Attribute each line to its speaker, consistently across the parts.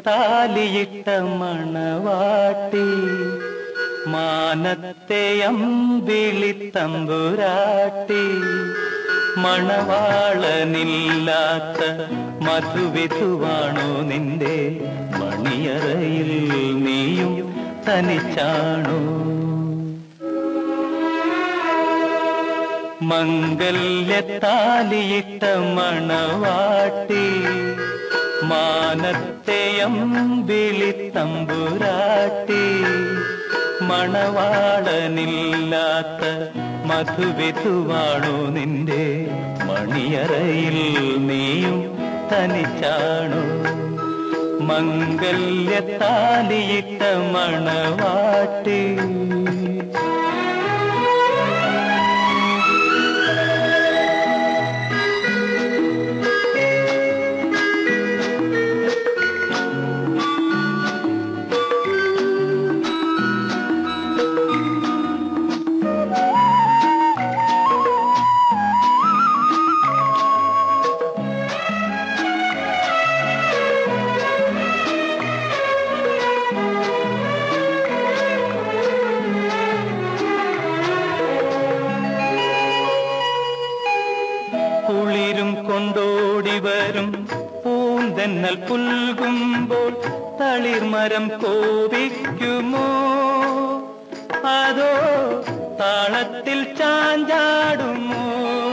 Speaker 1: താലിയിട്ട മണവാട്ടി മാനത്തെ അമ്പിളി തമ്പുരാട്ടി മണവാളനില്ലാത്ത മധുവിധുവാണോ നിന്റെ മണിയറയിൽ നീയും തനിച്ചാണോ മംഗല്യത്താലിയിട്ട മണവാട്ടി മാനത്തെ അമ്പിളി തമ്പുരാട്ടി മണവാളനില്ലാത്ത മധുവിധുവാണോ നിന്റെ മണിയറയിൽ നീയും തനിച്ചാണോ മംഗല്യത്താലിയിട്ട മണവാട്ടി കുളിരും കൊണ്ടോടി വരും പൂന്തെന്നൽ പുൽകുമ്പോൾ തളിർമരം കോപിക്കുമോ അതോ താളത്തിൽ ചാഞ്ചാടുമോ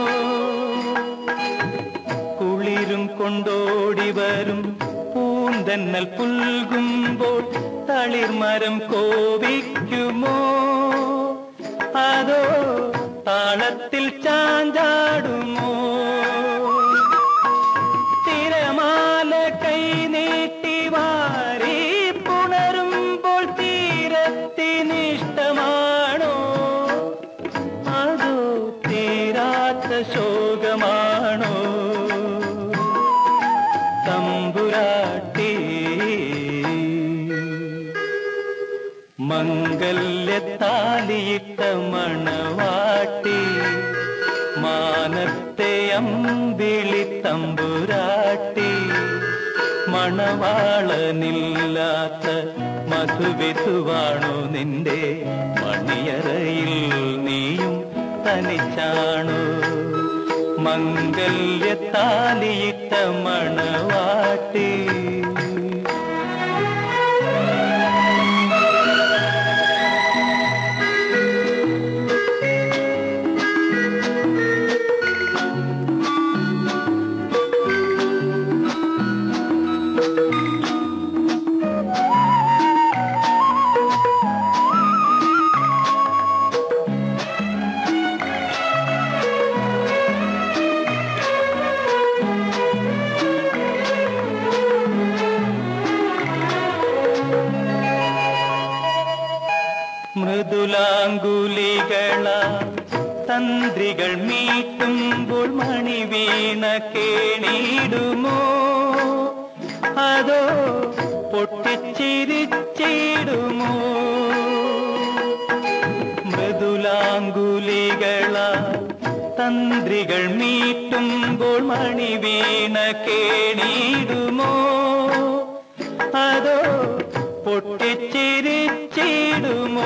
Speaker 1: കുളിരും കൊണ്ടോടി വരും പൂന്തെന്നൽ പുൽകുമ്പോൾ തളിർമരം കോപിക്കുമോ അതോ താളത്തിൽ ചാഞ്ചാടുമോ തിരമാല കൈ നീട്ടി വാരി പുണരുമ്പോൾ തീരത്തിനിഷ്ടമാണോ അതോ തീരാത്ത ശോകമാണോ തമ്പുരാട്ടി മംഗല്യത്താലിയിട്ട മണവാട്ടി മാനത്തെ അമ്പിളി തമ്പുരാട്ടി മണവാളനില്ലാത്ത മധുവിധുവാണോ നിന്റെ മണിയറയിൽ നീയും തനിച്ചാണോ മംഗല്യത്താലിയിട്ട മണവാട്ടി മൃദുലാങ്കുലികള തന്ത്രികൾ മീട്ടുമ്പോൾ മണി വീണ കേണിടുമോ അതോ പൊട്ടിച്ചിരിച്ചിടുമോ മൃദുലാങ്കുലികള തന്ത്രികൾ മീട്ടുമ്പോൾ മണി വീണ കേണിടുമോ അതോ പൊട്ടിച്ചിരിച്ചിടുമോ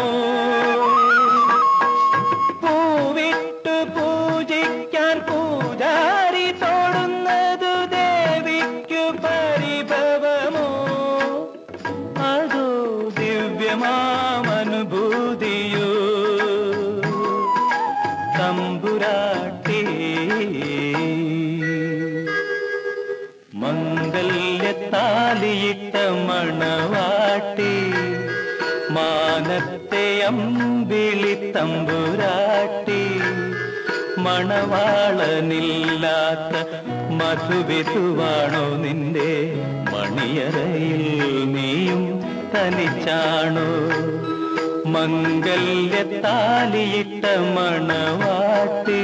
Speaker 1: പൂവിട്ടു പൂജിക്കാൻ പൂജാരി തൊടുന്നതു ദേവിക്കു പരിഭവമോ അതോ ദിവ്യമാമനുഭൂതിയോ തമ്പുരാട്ടി മംഗല്യത്താലിയിട്ട മണവാട്ടി മാനത്തെ അമ്പിളി തമ്പുരാട്ടി മണവാളനില്ലാത്ത മധുവിധുവാണോ നിന്റെ മണിയറയിൽ നീയും തനിച്ചാണോ മംഗല്യത്താലിയിട്ട മണവാട്ടി